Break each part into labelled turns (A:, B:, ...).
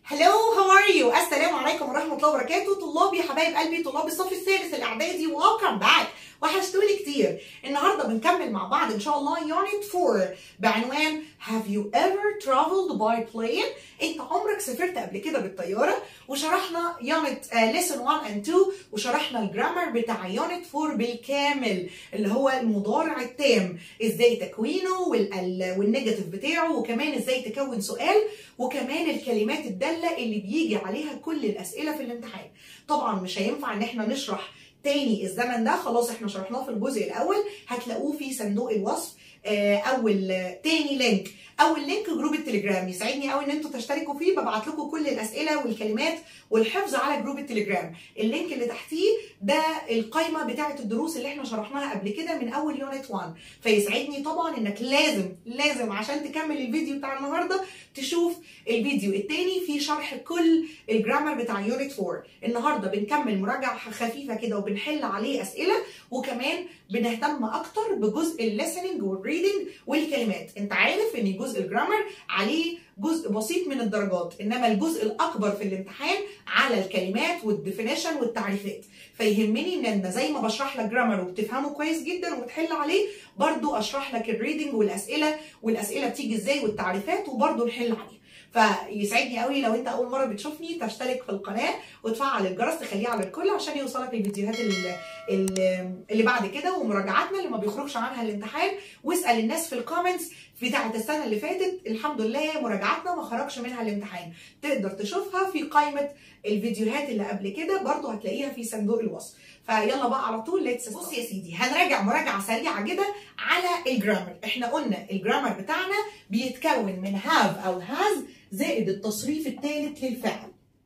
A: هلو هاو ار يو السلام عليكم ورحمه الله وبركاته طلابي حبايب قلبي طلاب الصف الثالث الاعدادي ويلكم باك وحشتوني كتير النهارده بنكمل مع بعض ان شاء الله يونت 4 بعنوان Have you ever traveled by plane؟ انت عمرك سافرت قبل كده بالطياره وشرحنا يونت ليسون 1 and 2 وشرحنا الجرامر بتاع يونت 4 بالكامل اللي هو المضارع التام ازاي تكوينه وال- والنيجاتيف بتاعه وكمان ازاي تكون سؤال وكمان الكلمات الداله اللي بيجي عليها كل الاسئله في الامتحان طبعا مش هينفع ان احنا نشرح تاني الزمن ده خلاص احنا شرحناه في الجزء الاول هتلاقوه في صندوق الوصف آه، اول آه، تاني لينك اول لينك جروب التليجرام يسعدني قوي ان انتوا تشتركوا فيه ببعت لكم كل الاسئله والكلمات والحفظ على جروب التليجرام اللينك اللي تحتيه ده القائمه بتاعه الدروس اللي احنا شرحناها قبل كده من اول يونت 1 فيسعدني طبعا انك لازم لازم عشان تكمل الفيديو بتاع النهارده تشوف الفيديو التاني فيه شرح كل الجرامر بتاع يونت 4 النهارده بنكمل مراجعه خفيفه كده وبنحل عليه اسئله وكمان بنهتم اكتر بجزء الليسننج والريدنج والكلمات انت عارف ان جزء الجرامر عليه جزء بسيط من الدرجات انما الجزء الاكبر في الامتحان على الكلمات والديفينيشن والتعريفات فيهمني ان انا زي ما بشرح لك جرامر وبتفهمه كويس جدا وبتحل عليه برضو اشرح لك الريدنج والاسئله والاسئله بتيجي ازاي والتعريفات وبرضو نحل عليه فيسعدني قوي لو انت اول مره بتشوفني تشترك في القناه وتفعل الجرس تخليه على الكل عشان يوصلك الفيديوهات ال- ال- اللي بعد كده ومراجعاتنا اللي ما بيخرجش عنها الامتحان واسال الناس في الكومنتس بتاعه السنه اللي فاتت الحمد لله مراجعاتنا ما خرجش منها الامتحان تقدر تشوفها في قائمه الفيديوهات اللي قبل كده برضو هتلاقيها في صندوق الوصف فيلا بقى على طول ليتس بص يا سيدي هنراجع مراجعه سريعه كده على الجرامر احنا قلنا الجرامر بتاعنا بيتكون من have او has زائد التصريف الثالث للفعل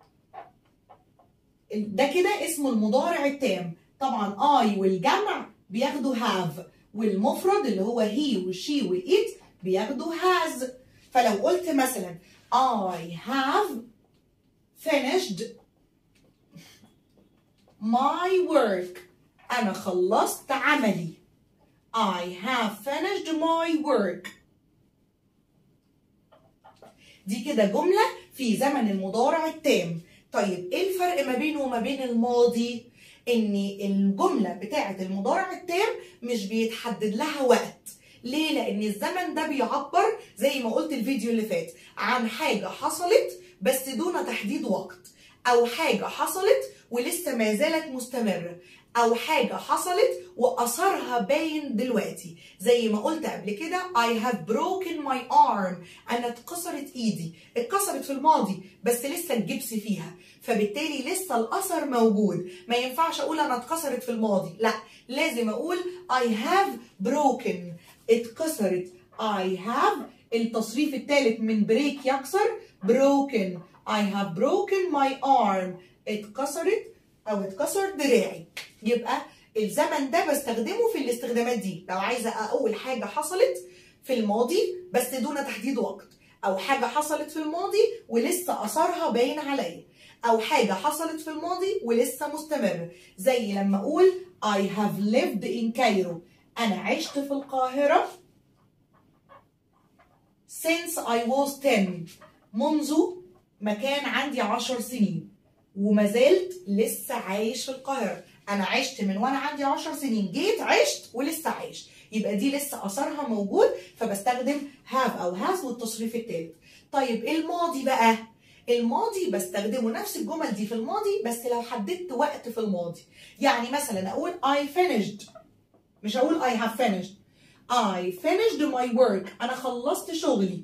A: ده كده اسمه المضارع التام طبعا I والجمع بياخدوا have والمفرد اللي هو he وشي وإت بياخدوا has فلو قلت مثلا I have finished my work أنا خلصت عملي I have finished my work دي كده جملة في زمن المضارع التام طيب ايه الفرق ما بينه وما بين الماضي ان الجملة بتاعة المضارع التام مش بيتحدد لها وقت ليه لان الزمن ده بيعبر زي ما قلت الفيديو اللي فات عن حاجة حصلت بس دون تحديد وقت او حاجة حصلت ولسه ما زالت مستمرة او حاجة حصلت واثرها باين دلوقتي زي ما قلت قبل كده I have broken my arm انا اتكسرت ايدي اتكسرت في الماضي بس لسه الجبس فيها فبالتالي لسه الاثر موجود ما ينفعش اقول انا اتكسرت في الماضي لا لازم اقول I have broken اتكسرت I have التصريف الثالث من بريك يكسر broken I have broken my arm اتكسرت او اتكسر دراعي يبقى الزمن ده بستخدمه في الاستخدامات دي لو عايزه اقول حاجه حصلت في الماضي بس دون تحديد وقت او حاجه حصلت في الماضي ولسه اثرها باين عليا او حاجه حصلت في الماضي ولسه مستمر زي لما اقول I have lived in Cairo انا عشت في القاهره since I was 10 منذ ما كان عندي 10 سنين وما زلت لسه عايش في القاهرة أنا عشت من وأنا عندي 10 سنين جيت عشت ولسه عايش يبقى دي لسه أثرها موجود فبستخدم have أو has والتصريف التالت طيب الماضي بقى الماضي بستخدمه نفس الجمل دي في الماضي بس لو حددت وقت في الماضي يعني مثلا أقول I finished مش هقول I have finished I finished my work أنا خلصت شغلي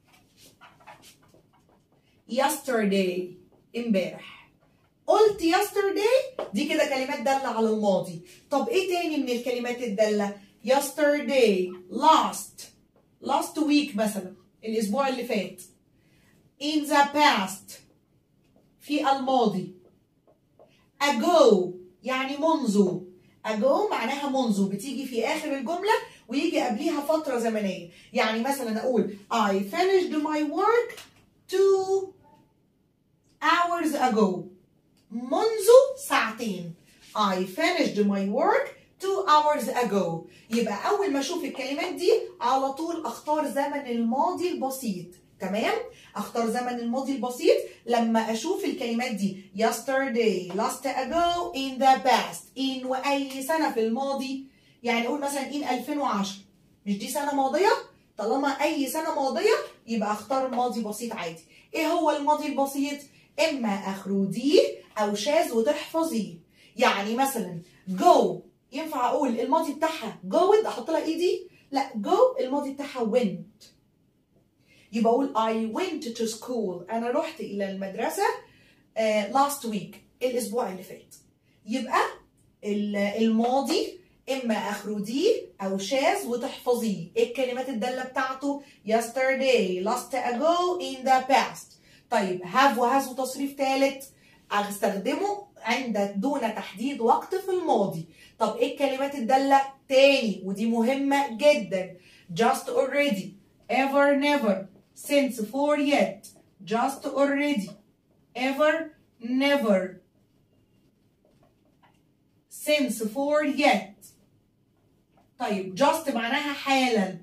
A: yesterday امبارح قلت yesterday دي كده كلمات دالة على الماضي طب ايه تاني من الكلمات الدالة yesterday last last week مثلا الاسبوع اللي فات in the past في الماضي ago يعني منذ ago معناها منذ بتيجي في اخر الجملة ويجي قبليها فترة زمنية يعني مثلا اقول I finished my work two hours ago منذ ساعتين I finished my work two hours ago يبقى أول ما أشوف الكلمات دي على طول أختار زمن الماضي البسيط تمام اختار زمن الماضي البسيط لما اشوف الكلمات دي yesterday last ago in the past in واي سنه في الماضي يعني اقول مثلا in 2010 مش دي سنه ماضيه طالما اي سنه ماضيه يبقى اختار ماضي بسيط عادي ايه هو الماضي البسيط اما اخره دي او شاذ وتحفظيه يعني مثلا go ينفع اقول الماضي بتاعها جود احط لها ايدي لا go الماضي بتاعها went يبقى اقول I went to school انا رحت الى المدرسه uh, last week الاسبوع اللي فات يبقى الماضي اما اخره دي او شاذ وتحفظيه ايه الكلمات الداله بتاعته yesterday last ago in the past طيب have وهاز وتصريف ثالث استخدمه عند دون تحديد وقت في الماضي طب ايه الكلمات الداله تاني ودي مهمه جدا just already ever never since for yet just already ever never since for yet طيب just معناها حالا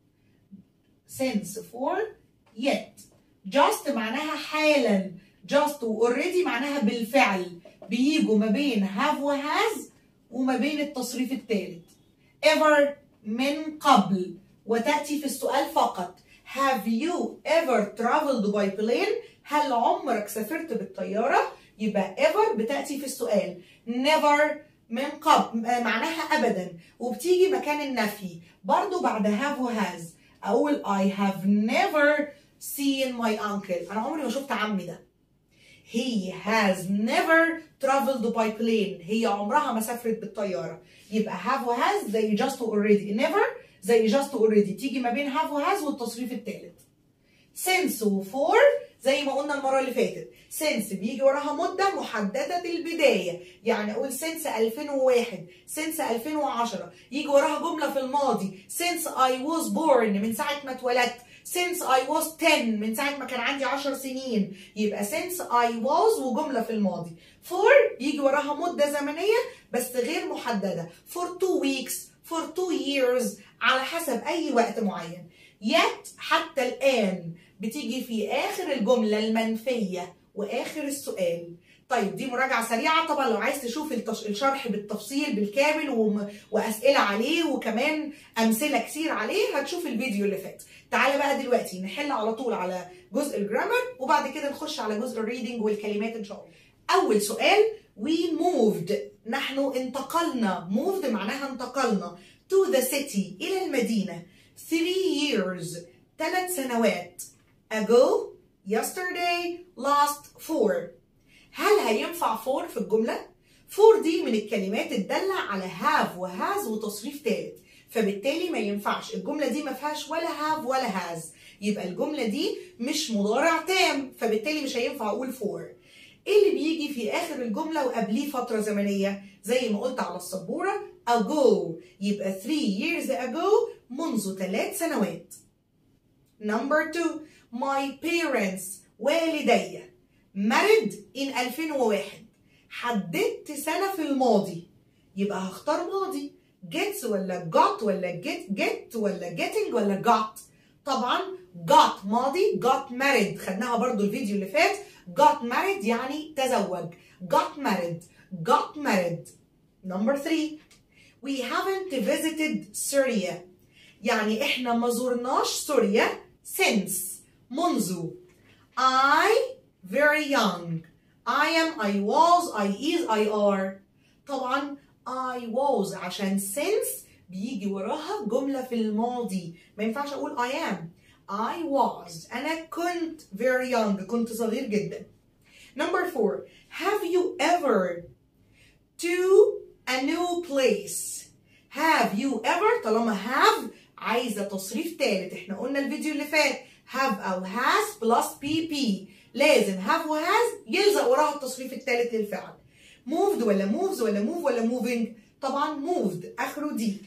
A: since for yet just معناها حالا just و already معناها بالفعل بيجوا ما بين have و has وما بين التصريف الثالث ever من قبل وتأتي في السؤال فقط have you ever traveled by plane هل عمرك سافرت بالطيارة يبقى ever بتأتي في السؤال never من قبل معناها ابدا وبتيجي مكان النفي برضو بعد have و has اقول I have never seen my uncle انا عمري ما شفت عمي ده he has never traveled by plane هي عمرها ما سافرت بالطيارة يبقى have و has زي just و already never زي just و already تيجي ما بين have و has والتصريف الثالث since و for زي ما قلنا المره اللي فاتت since بيجي وراها مده محدده البدايه يعني اقول since 2001 since 2010 يجي وراها جمله في الماضي since I was born من ساعه ما اتولدت since I was 10 من ساعه ما كان عندي 10 سنين يبقى since I was وجمله في الماضي for يجي وراها مده زمنيه بس غير محدده for two weeks for two years على حسب اي وقت معين yet حتى الان بتيجي في اخر الجمله المنفيه واخر السؤال طيب دي مراجعه سريعه طبعا لو عايز تشوف التش... الشرح بالتفصيل بالكامل وم... واسئله عليه وكمان امثله كتير عليه هتشوف الفيديو اللي فات تعالى بقى دلوقتي نحل على طول على جزء الجرامر وبعد كده نخش على جزء الريدنج والكلمات ان شاء الله اول سؤال we moved نحن انتقلنا moved معناها انتقلنا to the city الى المدينه three years ثلاث سنوات ago yesterday last for هل هينفع for في الجملة؟ for دي من الكلمات الدالة على have و has وتصريف ثالث فبالتالي ما ينفعش الجملة دي ما فيهاش ولا have ولا has يبقى الجملة دي مش مضارع تام فبالتالي مش هينفع أقول for ايه اللي بيجي في آخر الجملة وقبليه فترة زمنية زي ما قلت على السبورة ago يبقى 3 years ago منذ ثلاث سنوات Number two, my parents والدي married in 2001 حددت سنة في الماضي يبقى هختار ماضي gets ولا got ولا get get ولا getting ولا got طبعا got ماضي got married خدناها برضو الفيديو اللي فات got married يعني تزوج got married got married number three we haven't visited Syria يعني احنا ما زرناش سوريا since منذ I very young I am I was I is I are طبعا I was عشان since بيجي وراها جملة في الماضي ما ينفعش أقول I am I was أنا كنت very young كنت صغير جدا number four have you ever to a new place have you ever طالما have عايزه تصريف ثالث احنا قلنا الفيديو اللي فات have او has plus pp لازم have و has يلزق وراها التصريف الثالث للفعل moved ولا moves ولا move ولا moving طبعا moved اخره دي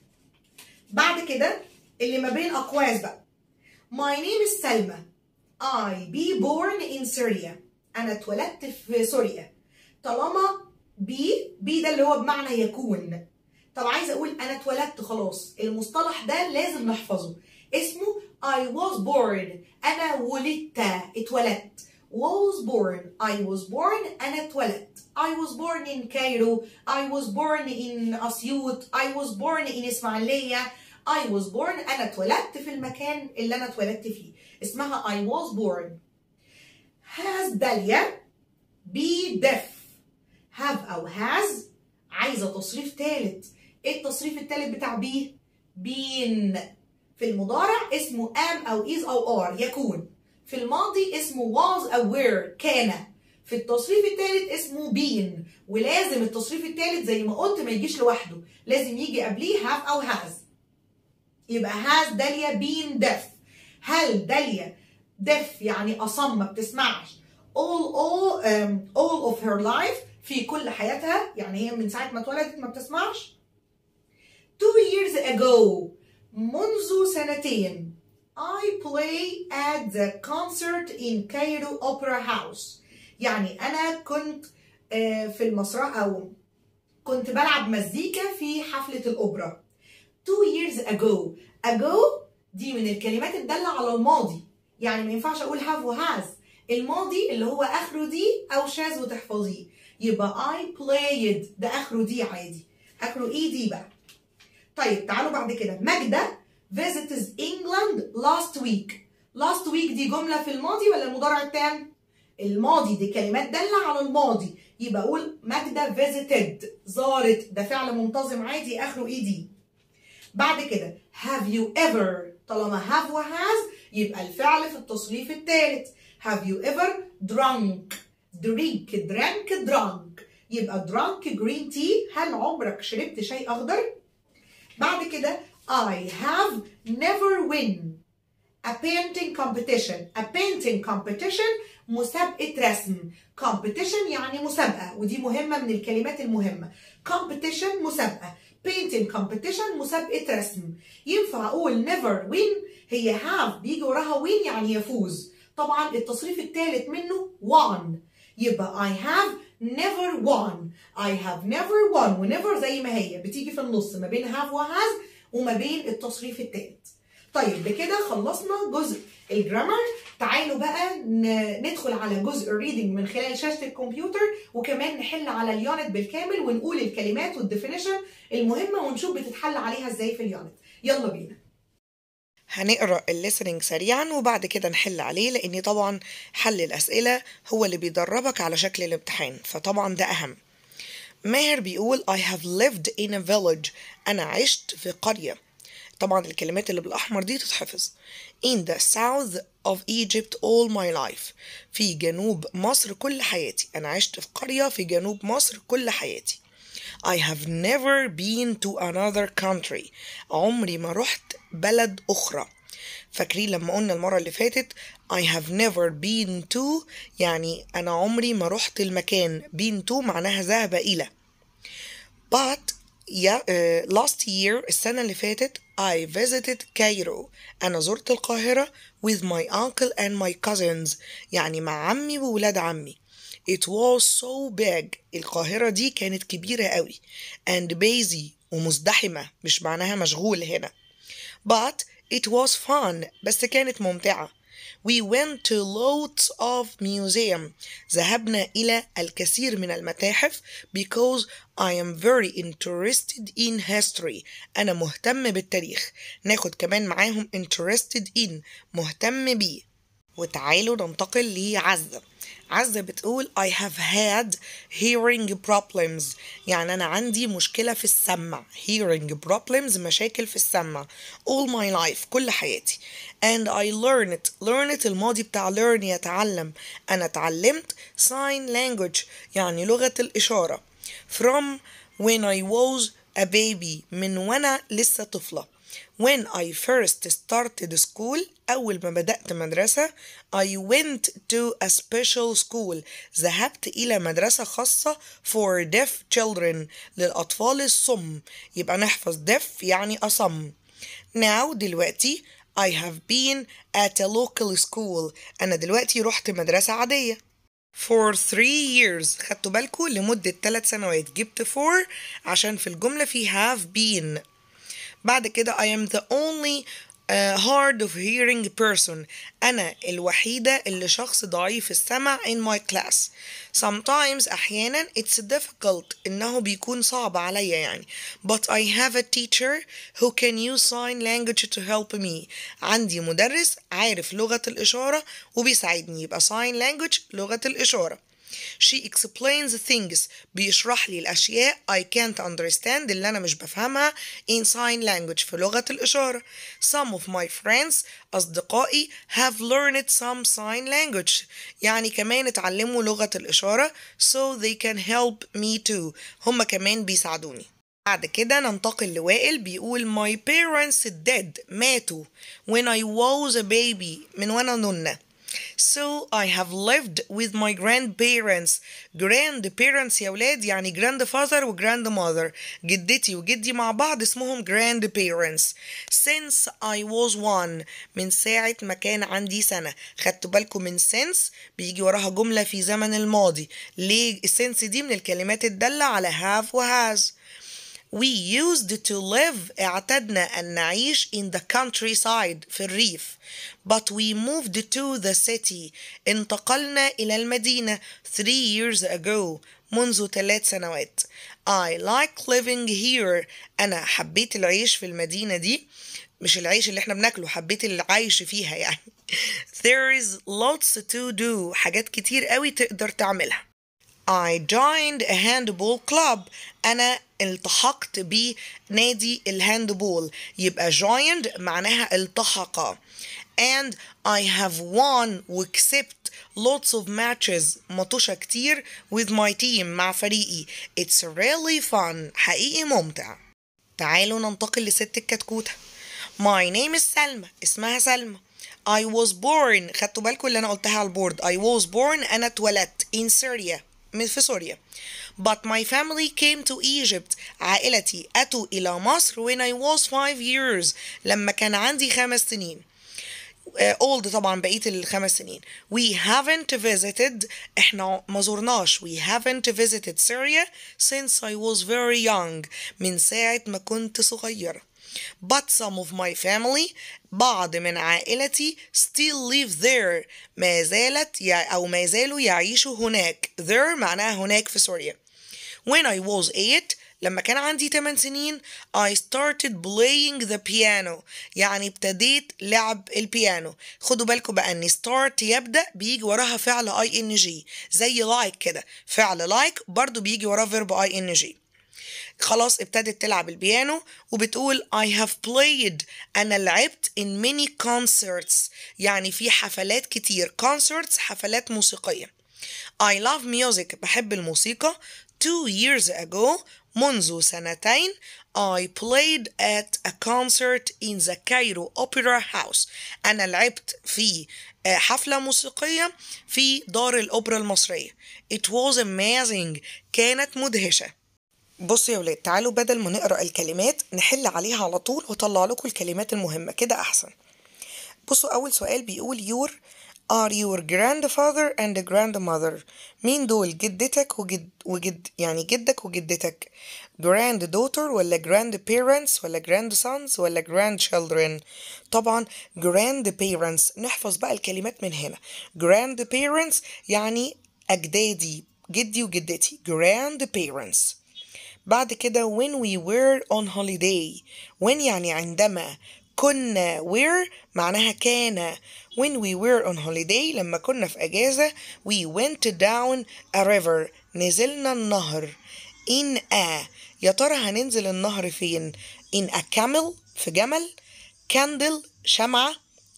A: بعد كده اللي ما بين اقواس بقى my name is سلمى I be born in Syria انا اتولدت في سوريا طالما بي بي ده اللي هو بمعنى يكون طب عايزه اقول انا اتولدت خلاص المصطلح ده لازم نحفظه اسمه I was born أنا ولدت اتولدت was born I was born أنا اتولدت I was born in Cairo I was born in أسيوط I was born in إسماعيلية I was born أنا اتولدت في المكان اللي أنا اتولدت فيه اسمها I was born has داليا be deaf have أو has عايزة تصريف ثالث ايه التصريف الثالث بتاع be been في المضارع اسمه am أو is أو are يكون في الماضي اسمه was أو were كان في التصريف الثالث اسمه been ولازم التصريف الثالث زي ما قلت ما يجيش لوحده لازم يجي قبليه have أو has يبقى has داليا been deaf هل داليا deaf يعني أصم ما بتسمعش all all um, all of her life في كل حياتها يعني هي من ساعة ما اتولدت ما بتسمعش two years ago منذ سنتين I play at the concert in Cairo Opera House يعني أنا كنت في المسرح أو كنت بلعب مزيكا في حفلة الأوبرا two years ago ago دي من الكلمات الدالة على الماضي يعني ما ينفعش أقول have و has الماضي اللي هو آخره دي أو شاذ وتحفظيه يبقى I played ده آخره دي عادي آخره إيه دي بقى طيب تعالوا بعد كده ماجدة visits England last week last week دي جملة في الماضي ولا المضارع التام؟ الماضي دي كلمات دالة على الماضي يبقى أقول ماجدة visited زارت ده فعل منتظم عادي آخره إيه دي بعد كده have you ever طالما have و has يبقى الفعل في التصريف الثالث have you ever drunk drink drank drunk يبقى drunk green tea هل عمرك شربت شاي أخضر؟ بعد كده I have never win a painting competition a painting competition مسابقة رسم competition يعني مسابقة ودي مهمة من الكلمات المهمة competition مسابقة painting competition مسابقة رسم ينفع أقول never win هي have بيجي وراها win يعني يفوز طبعا التصريف الثالث منه won يبقى I have never won I have never won و never زي ما هي بتيجي في النص ما بين have و has وما بين التصريف الثالث طيب بكده خلصنا جزء الجرامر تعالوا بقى ندخل على جزء الريدنج من خلال شاشة الكمبيوتر وكمان نحل على اليونت بالكامل ونقول الكلمات والديفينيشن المهمة ونشوف بتتحل عليها ازاي في اليونت يلا بينا
B: هنقرا الليسننج سريعا وبعد كده نحل عليه لان طبعا حل الاسئله هو اللي بيدربك على شكل الامتحان فطبعا ده اهم ماهر بيقول I have lived in a village أنا عشت في قرية طبعا الكلمات اللي بالأحمر دي تتحفظ in the south of Egypt all my life في جنوب مصر كل حياتي أنا عشت في قرية في جنوب مصر كل حياتي I have never been to another country عمري ما رحت بلد أخرى فاكرين لما قلنا المرة اللي فاتت I have never been to يعني أنا عمري ما رحت المكان been to معناها ذهب إلى but yeah, uh, last year السنة اللي فاتت I visited Cairo أنا زرت القاهرة with my uncle and my cousins يعني مع عمي وولاد عمي It was so big القاهرة دي كانت كبيرة قوي and busy ومزدحمة مش معناها مشغول هنا but it was fun بس كانت ممتعة We went to lots of museum ذهبنا إلى الكثير من المتاحف because I am very interested in history أنا مهتم بالتاريخ ناخد كمان معاهم interested in مهتم بيه وتعالوا ننتقل لعزة عزة بتقول I have had hearing problems يعني أنا عندي مشكلة في السمع hearing problems مشاكل في السمع all my life كل حياتي and I learned learned الماضي بتاع learn يتعلم أنا اتعلمت sign language يعني لغة الإشارة from when I was a baby من وأنا لسه طفلة When I first started school أول ما بدأت مدرسة I went to a special school ذهبت إلى مدرسة خاصة for deaf children للأطفال الصم يبقى نحفظ deaf يعني أصم Now دلوقتي I have been at a local school أنا دلوقتي رحت مدرسة عادية For three years خدتوا بالكم لمدة ثلاث سنوات جبت for عشان في الجملة في have been بعد كده I am the only uh, hard of hearing person أنا الوحيدة اللي شخص ضعيف السمع in my class sometimes أحيانا it's difficult إنه بيكون صعب عليا يعني but I have a teacher who can use sign language to help me عندي مدرس عارف لغة الإشارة وبيساعدني يبقى sign language لغة الإشارة She explains things بيشرح لي الأشياء I can't understand اللي أنا مش بفهمها in sign language في لغة الإشارة. Some of my friends أصدقائي have learned some sign language يعني كمان اتعلموا لغة الإشارة so they can help me too هم كمان بيساعدوني. بعد كده ننتقل لوائل بيقول my parents dead ماتوا when I was a baby من وانا نونة So I have lived with my grandparents grandparents يا ولاد يعني grandfather و grandmother جدتي وجدي مع بعض اسمهم grandparents since I was one من ساعة ما كان عندي سنة خدتوا بالكم من since بيجي وراها جملة في زمن الماضي ليه since دي من الكلمات الدالة على have و has We used to live اعتدنا أن نعيش in the countryside في الريف but we moved to the city انتقلنا إلى المدينة three years ago منذ ثلاث سنوات I like living here أنا حبيت العيش في المدينة دي مش العيش اللي احنا بناكله حبيت العيش فيها يعني there is lots to do حاجات كتير قوي تقدر تعملها I joined a handball club أنا التحقت بنادي الهاندبول يبقى joined معناها التحق and I have won وكسبت lots of matches مطوشة كتير with my team مع فريقي it's really fun حقيقي ممتع تعالوا ننتقل لست الكتكوتة My name is سلمى اسمها سلمى I was born خدتوا بالكم اللي أنا قلتها على البورد I was born أنا اتولدت in Syria من في سوريا But my family came to Egypt عائلتي أتوا إلى مصر when I was five years لما كان عندي خمس سنين اولد طبعا بقيه الخمس سنين we haven't visited احنا ما زرناش we haven't visited Syria since I was very young من ساعة ما كنت صغيرة but some of my family بعض من عائلتي still live there ما زالت يع- أو ما زالوا يعيشوا هناك there معناها هناك في سوريا when I was eight لما كان عندي 8 سنين I started playing the piano يعني ابتديت لعب البيانو خدوا بالكم بقى ان start يبدأ بيجي وراها فعل ing زي like كده فعل like برضو بيجي وراه verb ing خلاص ابتدت تلعب البيانو وبتقول I have played أنا لعبت in many concerts يعني في حفلات كتير concerts حفلات موسيقية I love music بحب الموسيقى two years ago منذ سنتين I played at a concert in the Cairo Opera House أنا لعبت في آه، حفلة موسيقية في دار الأوبرا المصرية It was amazing كانت مدهشة بصوا يا ولاد تعالوا بدل ما نقرا الكلمات نحل عليها على طول واطلع لكم الكلمات المهمه كده احسن بصوا اول سؤال بيقول your are your grandfather and grandmother مين دول جدتك وجد وجد يعني جدك وجدتك grand daughter ولا grand parents ولا grand sons ولا grandchildren طبعا grand parents نحفظ بقى الكلمات من هنا grand parents يعني أجدادي جدي وجدتي grand parents بعد كده when we were on holiday when يعني عندما كنا were معناها كان when we were on holiday لما كنا في أجازة we went down a river نزلنا النهر in a يا ترى هننزل النهر فين in a camel في جمل candle شمعة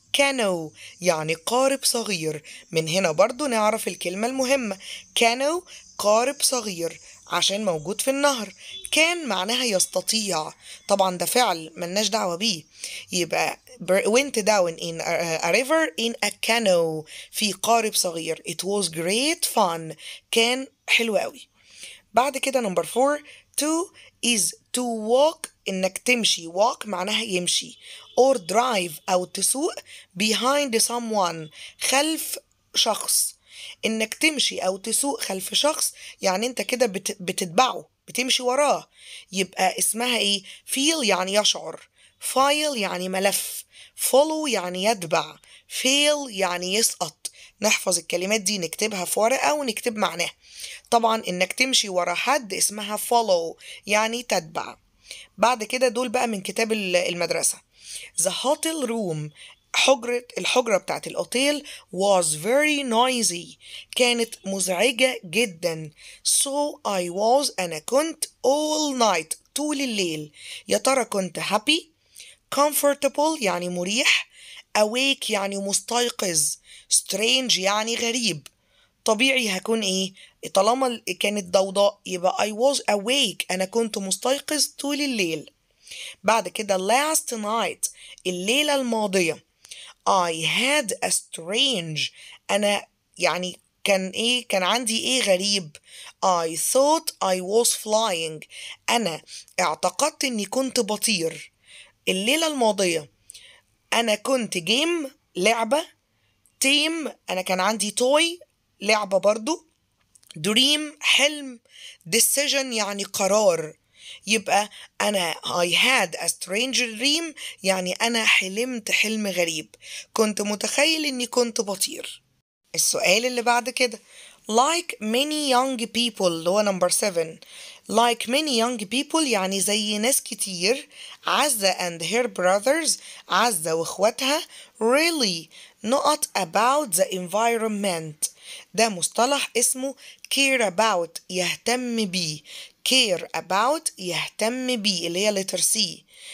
B: كانو يعني قارب صغير من هنا برضو نعرف الكلمة المهمة كانو قارب صغير عشان موجود في النهر كان معناها يستطيع طبعا ده فعل ملناش دعوة بيه يبقى br- went down in a, a river in a canoe في قارب صغير it was great fun كان حلو قوي بعد كده نمبر فور to is to walk انك تمشي walk معناها يمشي or drive او تسوق behind someone خلف شخص انك تمشي او تسوق خلف شخص يعني انت كده بت- بتتبعه بتمشي وراه يبقى اسمها ايه feel يعني يشعر file يعني ملف follow يعني يتبع fail يعني يسقط نحفظ الكلمات دي نكتبها في ورقة ونكتب معناها طبعا انك تمشي ورا حد اسمها follow يعني تتبع بعد كده دول بقى من كتاب المدرسة The hotel room حجرة الحجرة بتاعت الأوتيل was very noisy كانت مزعجة جدا so I was أنا كنت all night طول الليل يا ترى كنت happy comfortable يعني مريح awake يعني مستيقظ strange يعني غريب طبيعي هكون ايه طالما كانت ضوضاء يبقى I was awake أنا كنت مستيقظ طول الليل بعد كده last night الليلة الماضية I had a strange أنا يعني كان إيه كان عندي إيه غريب I thought I was flying أنا اعتقدت إني كنت بطير الليلة الماضية أنا كنت جيم لعبة تيم أنا كان عندي توي لعبة برضو دريم حلم decision يعني قرار يبقى أنا I had a strange dream يعني أنا حلمت حلم غريب كنت متخيل إني كنت بطير السؤال اللي بعد كده like many young people اللي هو number 7 like many young people يعني زي ناس كتير عزة and her brothers عزة واخواتها really not about the environment ده مصطلح اسمه care about يهتم بيه care about يهتم بيه اللي هي letter C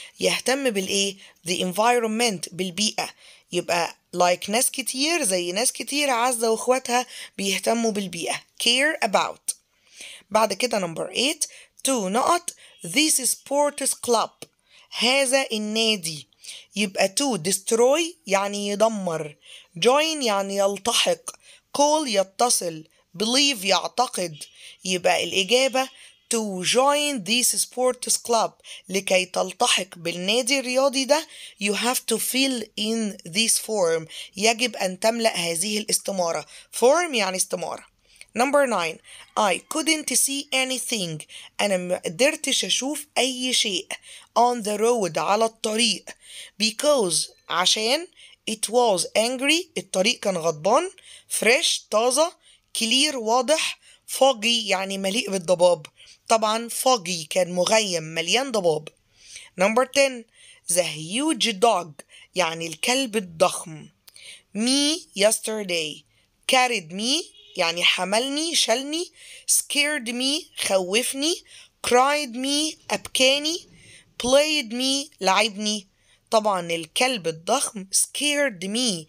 B: يهتم بالايه the environment بالبيئة يبقى like ناس كتير زي ناس كتير عزة واخواتها بيهتموا بالبيئة care about بعد كده number 8 to نقط this is sports club هذا النادي يبقى to destroy يعني يدمر join يعني يلتحق call يتصل believe يعتقد يبقى الإجابة to join this sports club لكي تلتحق بالنادي الرياضي ده you have to fill in this form يجب أن تملأ هذه الاستمارة form يعني استمارة Number 9 I couldn't see anything أنا ما قدرتش أشوف أي شيء on the road على الطريق because عشان it was angry الطريق كان غضبان fresh طازة clear واضح foggy يعني مليء بالضباب طبعا foggy كان مغيم مليان ضباب Number 10 the huge dog يعني الكلب الضخم me yesterday carried me يعني حملني شلني scared me خوفني cried me أبكاني played me لعبني طبعا الكلب الضخم scared me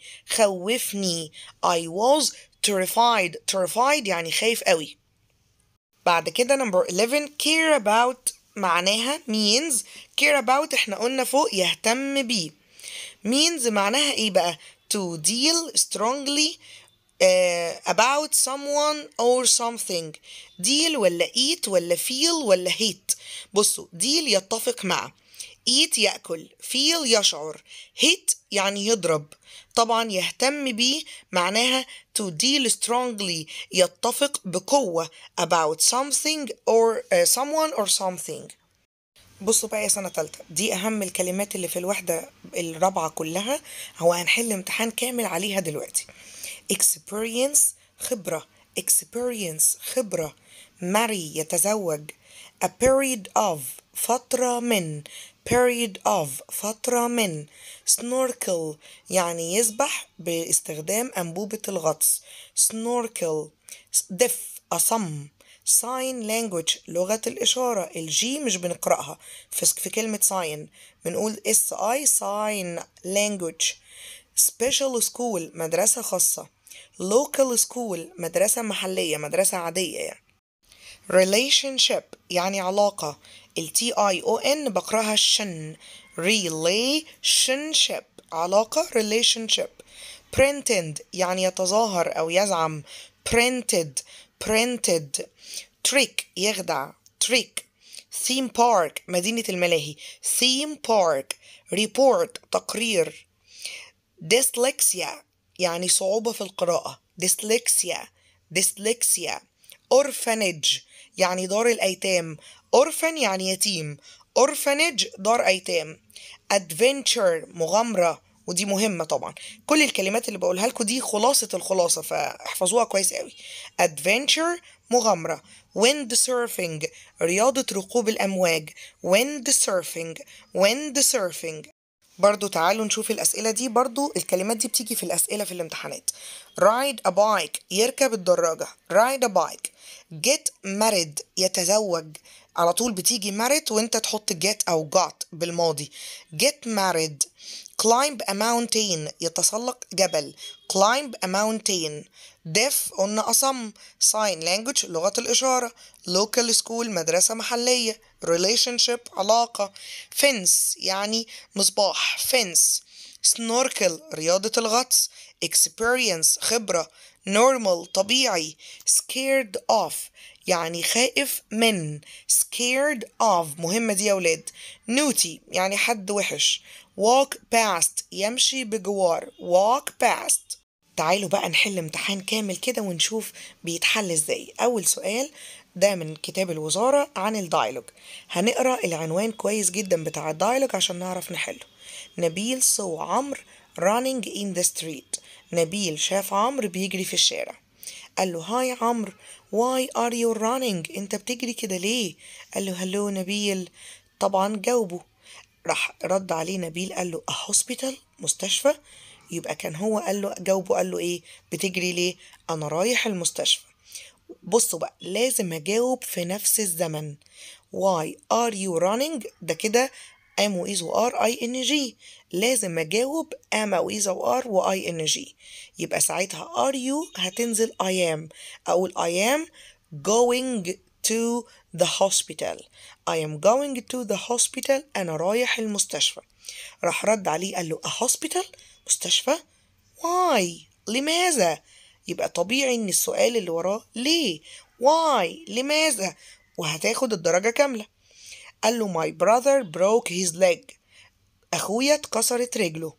B: خوفني I was terrified terrified يعني خايف قوي بعد كده number 11 care about معناها means care about احنا قلنا فوق يهتم بيه means معناها ايه بقى to deal strongly uh, about someone or something deal ولا eat ولا feel ولا hate بصوا deal يتفق مع eat يأكل feel يشعر hate يعني يضرب طبعا يهتم بيه معناها to deal strongly يتفق بقوة about something or uh, someone or something بصوا بقى يا سنة تالتة دي أهم الكلمات اللي في الوحدة الرابعة كلها هو هنحل امتحان كامل عليها دلوقتي experience خبرة experience خبرة marry يتزوج a period of فترة من period of فترة من snorkel يعني يسبح باستخدام أنبوبة الغطس snorkel deaf أصم sign language لغة الإشارة الجي مش بنقرأها في, في كلمة sign بنقول اس اي sign language special school مدرسة خاصة local school مدرسة محلية مدرسة عادية يعني relationship يعني علاقة ال T I O N بقراها شن relationship علاقة relationship printed يعني يتظاهر أو يزعم printed printed trick يخدع trick theme park مدينة الملاهي theme park report تقرير dyslexia يعني صعوبة في القراءة dyslexia dyslexia orphanage يعني دار الأيتام orphan يعني يتيم orphanage دار أيتام adventure مغامرة ودي مهمة طبعا كل الكلمات اللي بقولها لكم دي خلاصة الخلاصة فاحفظوها كويس قوي adventure مغامرة wind surfing رياضة ركوب الأمواج wind surfing wind surfing برضو تعالوا نشوف الأسئلة دي برضو الكلمات دي بتيجي في الأسئلة في الامتحانات ride a bike يركب الدراجة ride a bike get married يتزوج على طول بتيجي married وانت تحط get أو got بالماضي get married climb a mountain يتسلق جبل climb a mountain deaf قلنا أصم sign language لغة الإشارة local school مدرسة محلية relationship علاقة fence يعني مصباح fence snorkel رياضة الغطس experience خبرة normal طبيعي scared of يعني خائف من scared of مهمة دي يا ولاد naughty يعني حد وحش walk past يمشي بجوار walk past تعالوا بقى نحل امتحان كامل كده ونشوف بيتحل ازاي اول سؤال ده من كتاب الوزارة عن الدايلوج هنقرا العنوان كويس جدا بتاع الدايلوج عشان نعرف نحله نبيل saw عمرو running in the street نبيل شاف عمرو بيجري في الشارع قال له هاي عمرو why are you running انت بتجري كده ليه قال له هلو نبيل طبعا جاوبه راح رد عليه نبيل قال له a hospital مستشفى يبقى كان هو قال له جاوبه قال له ايه بتجري ليه انا رايح المستشفى بصوا بقى لازم اجاوب في نفس الزمن why are you running ده كده am و is و are i n g لازم اجاوب am او is او are و i n g يبقى ساعتها are you هتنزل I am اقول I am going to the hospital I am going to the hospital انا رايح المستشفى راح رد عليه قال له a hospital مستشفى why لماذا يبقى طبيعي ان السؤال اللي وراه ليه why لماذا وهتاخد الدرجة كاملة قال له my brother broke his leg أخويا اتكسرت رجله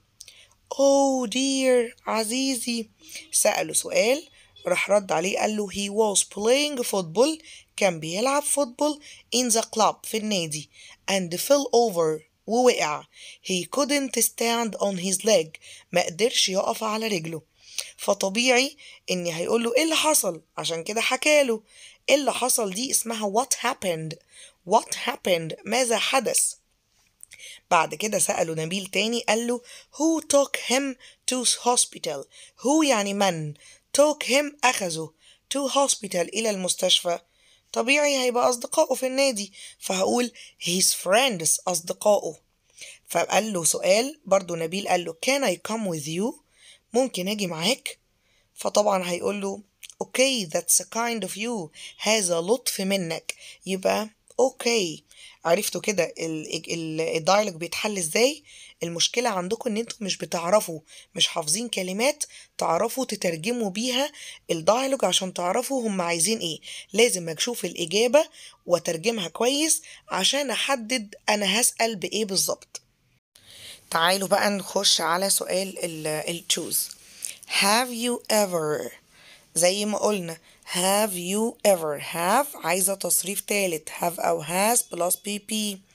B: oh dear عزيزي سأله سؤال راح رد عليه قال له he was playing football كان بيلعب فوتبول in the club في النادي and fell over ووقع he couldn't stand on his leg ما قدرش يقف على رجله فطبيعي اني هيقول له ايه اللي حصل عشان كده حكاله ايه اللي حصل دي اسمها what happened what happened ماذا حدث بعد كده سأله نبيل تاني قال له who took him to hospital who يعني من took him أخذه to hospital إلى المستشفى طبيعي هيبقى أصدقائه في النادي فهقول his friends أصدقائه فقال له سؤال برضو نبيل قال له can I come with you ممكن أجي معاك فطبعا هيقول له okay that's a kind of you هذا لطف منك يبقى okay عرفتوا كده الدايلوج بيتحل ازاي المشكلة عندكم ان انتوا مش بتعرفوا مش حافظين كلمات تعرفوا تترجموا بيها الدايلوج عشان تعرفوا هم عايزين ايه لازم اشوف الاجابة واترجمها كويس عشان احدد انا هسأل بايه بالظبط تعالوا بقى نخش على سؤال ال choose have you ever زي ما قلنا have you ever have عايزة تصريف تالت have أو has plus pp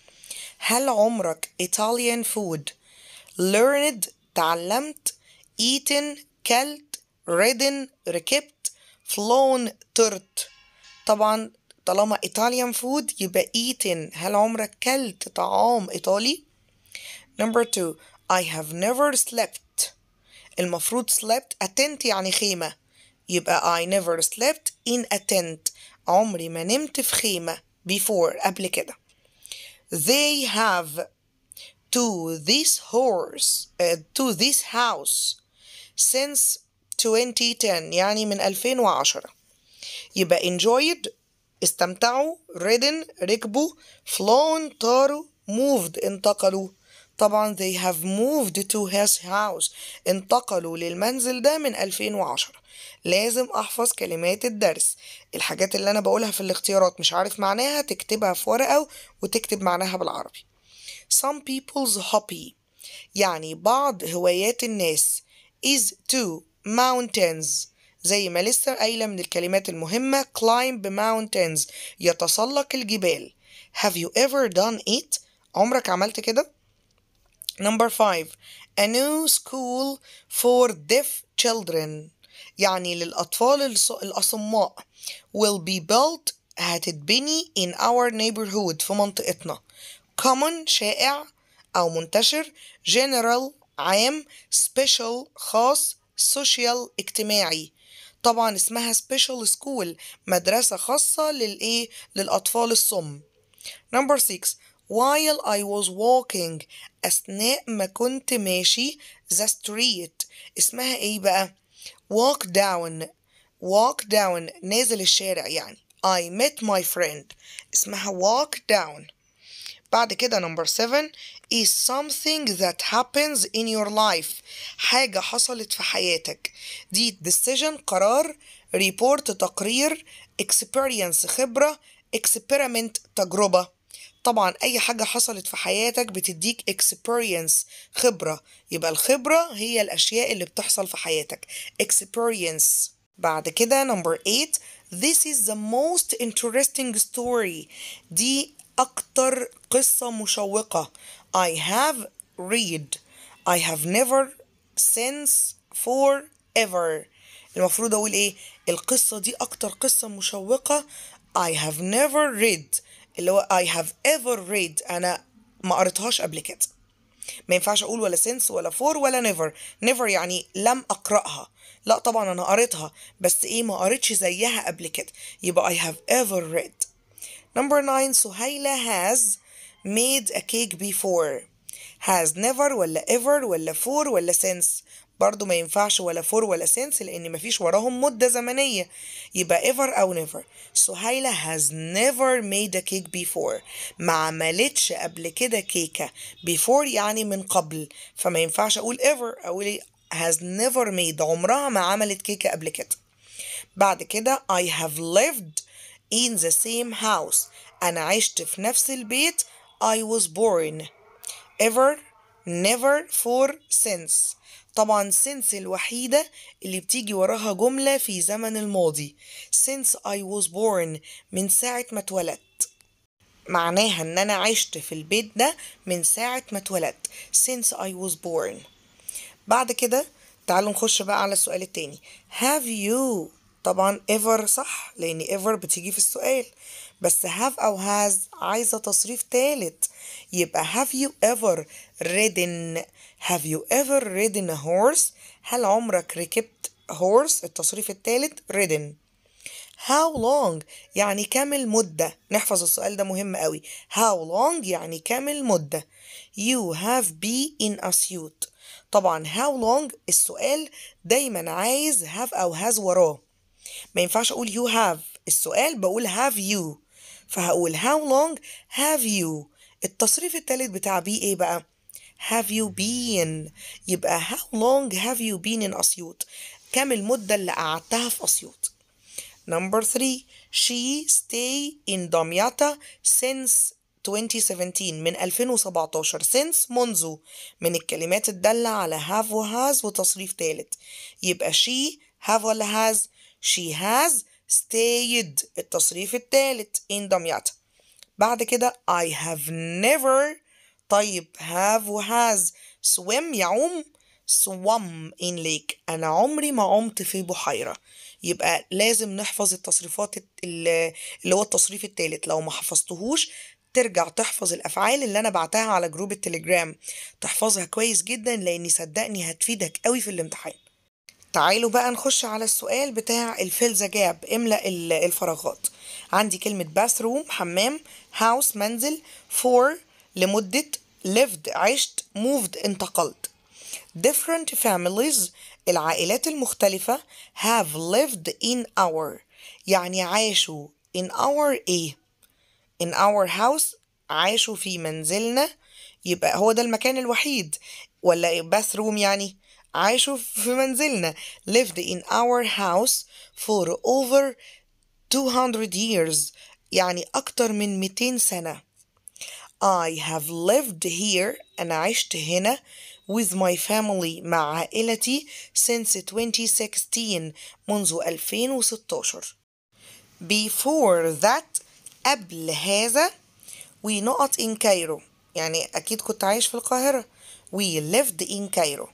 B: هل عمرك Italian food learned تعلمت eaten كلت ridden ركبت flown طرت طبعا طالما Italian food يبقى eaten هل عمرك كلت طعام إيطالي number two I have never slept المفروض slept a tent يعني خيمة يبقى I never slept in a tent عمري ما نمت في خيمة before قبل كده they have to this horse uh, to this house since 2010 يعني من 2010 يبقى enjoyed استمتعوا ridden ركبوا flown طاروا moved انتقلوا طبعا they have moved to his house انتقلوا للمنزل ده من 2010 لازم احفظ كلمات الدرس الحاجات اللي انا بقولها في الاختيارات مش عارف معناها تكتبها في ورقة وتكتب معناها بالعربي some people's hobby يعني بعض هوايات الناس is to mountains زي ما لسه قايلة من الكلمات المهمة climb mountains يتسلق الجبال have you ever done it عمرك عملت كده number five a new school for deaf children يعني للأطفال الص- الأصماء will be built هتتبني in our neighborhood في منطقتنا common شائع أو منتشر general عام special خاص social اجتماعي طبعا اسمها special school مدرسة خاصة للإيه للأطفال الصم Number six while I was walking أثناء ما كنت ماشي the street اسمها إيه بقى walk down walk down نازل الشارع يعني I met my friend اسمها walk down بعد كده number seven is something that happens in your life حاجة حصلت في حياتك دي decision قرار report تقرير experience خبرة experiment تجربة طبعا أي حاجة حصلت في حياتك بتديك experience خبرة يبقى الخبرة هي الأشياء اللي بتحصل في حياتك experience بعد كده number eight this is the most interesting story دي أكتر قصة مشوقة I have read I have never since forever المفروض أقول إيه القصة دي أكتر قصة مشوقة I have never read اللي هو I have ever read أنا ما قريتهاش قبل كده ما ينفعش اقول ولا سنس ولا فور ولا نيفر نيفر يعني لم اقراها لا طبعا انا قريتها بس ايه ما قريتش زيها قبل كده يبقى I have ever read number nine سهيلة has made a cake before has never ولا ever ولا for ولا since برضو ما ينفعش ولا for ولا since لان مفيش وراهم مدة زمنية يبقى ever او never سهيلة has never made a cake before ما عملتش قبل كده كيكة before يعني من قبل فما ينفعش اقول ever اقول has never made عمرها ما عملت كيكة قبل كده بعد كده I have lived in the same house أنا عشت في نفس البيت I was born ever never for since طبعا since الوحيدة اللي بتيجي وراها جملة في زمن الماضي since I was born من ساعة ما اتولدت معناها ان انا عشت في البيت ده من ساعة ما اتولدت since I was born بعد كده تعالوا نخش بقى على السؤال التاني have you طبعا ever صح لان ever بتيجي في السؤال بس have او has عايزة تصريف تالت يبقى have you ever ridden have you ever ridden a horse هل عمرك ركبت horse التصريف التالت ridden how long يعني كام المدة نحفظ السؤال ده مهم قوي how long يعني كام المدة you have been in Asyut طبعا how long السؤال دايما عايز have أو has وراه ما ينفعش أقول you have السؤال بقول have you فهقول how long have you التصريف التالت بتاع be ايه بقى have you been يبقى how long have you been in أسيوط كام المدة اللي قعدتها في أسيوط Number three, she stay in دمياطة since 2017 من 2017 since منذ من الكلمات الدالة على have و has وتصريف تالت يبقى she have ولا has she has stayed التصريف التالت in دمياطة بعد كده I have never طيب have و has swim يعوم swum in lake أنا عمري ما عمت في بحيرة يبقى لازم نحفظ التصريفات اللي هو التصريف التالت لو ما حفظتهوش ترجع تحفظ الافعال اللي انا بعتها على جروب التليجرام تحفظها كويس جدا لاني صدقني هتفيدك قوي في الامتحان تعالوا بقى نخش على السؤال بتاع الفيل ذا جاب املأ الفراغات عندي كلمة bathroom حمام house منزل for لمدة lived عشت moved انتقلت different families العائلات المختلفة have lived in our يعني عاشوا in our ايه in our house عاشوا في منزلنا يبقى هو ده المكان الوحيد ولا bathroom يعني عاشوا في منزلنا lived in our house for over 200 years يعني أكتر من 200 سنة I have lived here أنا عشت هنا with my family مع عائلتي since 2016 منذ 2016 before that قبل هذا we نقط in Cairo يعني أكيد كنت عايش في القاهرة we lived in Cairo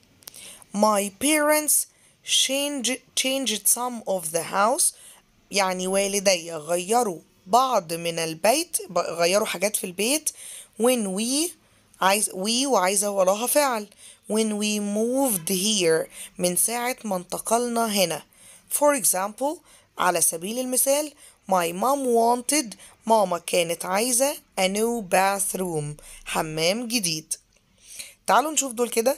B: my parents changed, changed some of the house يعني والدي غيروا بعض من البيت ب- غيروا حاجات في البيت when we عايز we وعايزة وراها فعل when we moved here من ساعة ما انتقلنا هنا for example على سبيل المثال my mom wanted ماما كانت عايزة a new bathroom حمام جديد تعالوا نشوف دول كده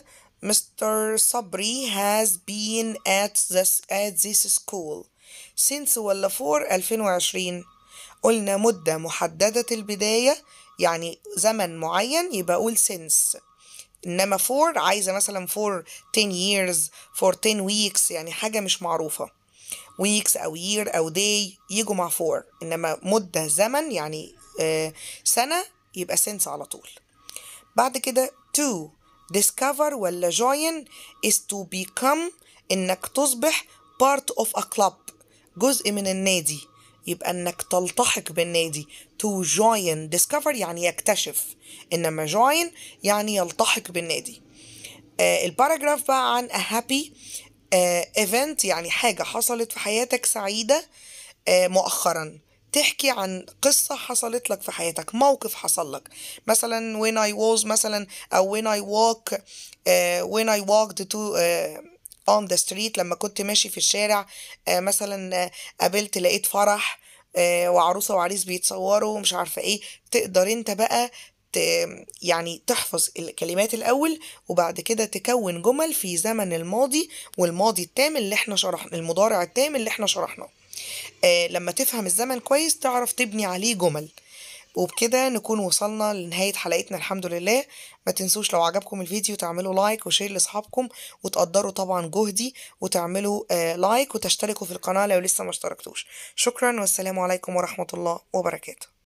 B: Mr. Sabri has been at this at this school since ولا for 2020 قلنا مدة محددة البداية يعني زمن معين يبقى أقول since إنما for عايزة مثلا for 10 years for 10 weeks يعني حاجة مش معروفة weeks أو year أو day يجوا مع for إنما مدة زمن يعني آه سنة يبقى since على طول بعد كده to discover ولا join is to become إنك تصبح part of a club جزء من النادي يبقى إنك تلتحق بالنادي to join discover يعني يكتشف إنما join يعني يلتحق بالنادي آه الباراجراف بقى عن a happy آه event يعني حاجة حصلت في حياتك سعيدة آه مؤخرا تحكي عن قصة حصلت لك في حياتك موقف حصل لك مثلا when I was مثلا أو when I walk uh, when I walked to uh, on the street لما كنت ماشي في الشارع uh, مثلا uh, قابلت لقيت فرح uh, وعروسة وعريس بيتصوروا ومش عارفة ايه تقدر انت بقى ت- يعني تحفظ الكلمات الأول وبعد كده تكون جمل في زمن الماضي والماضي التام اللي احنا شرحنا المضارع التام اللي احنا شرحناه آه، لما تفهم الزمن كويس تعرف تبني عليه جمل وبكده نكون وصلنا لنهاية حلقتنا الحمد لله ما تنسوش لو عجبكم الفيديو تعملوا لايك وشير لأصحابكم وتقدروا طبعا جهدي وتعملوا آه لايك وتشتركوا في القناة لو لسه ما اشتركتوش شكرا والسلام عليكم ورحمة الله وبركاته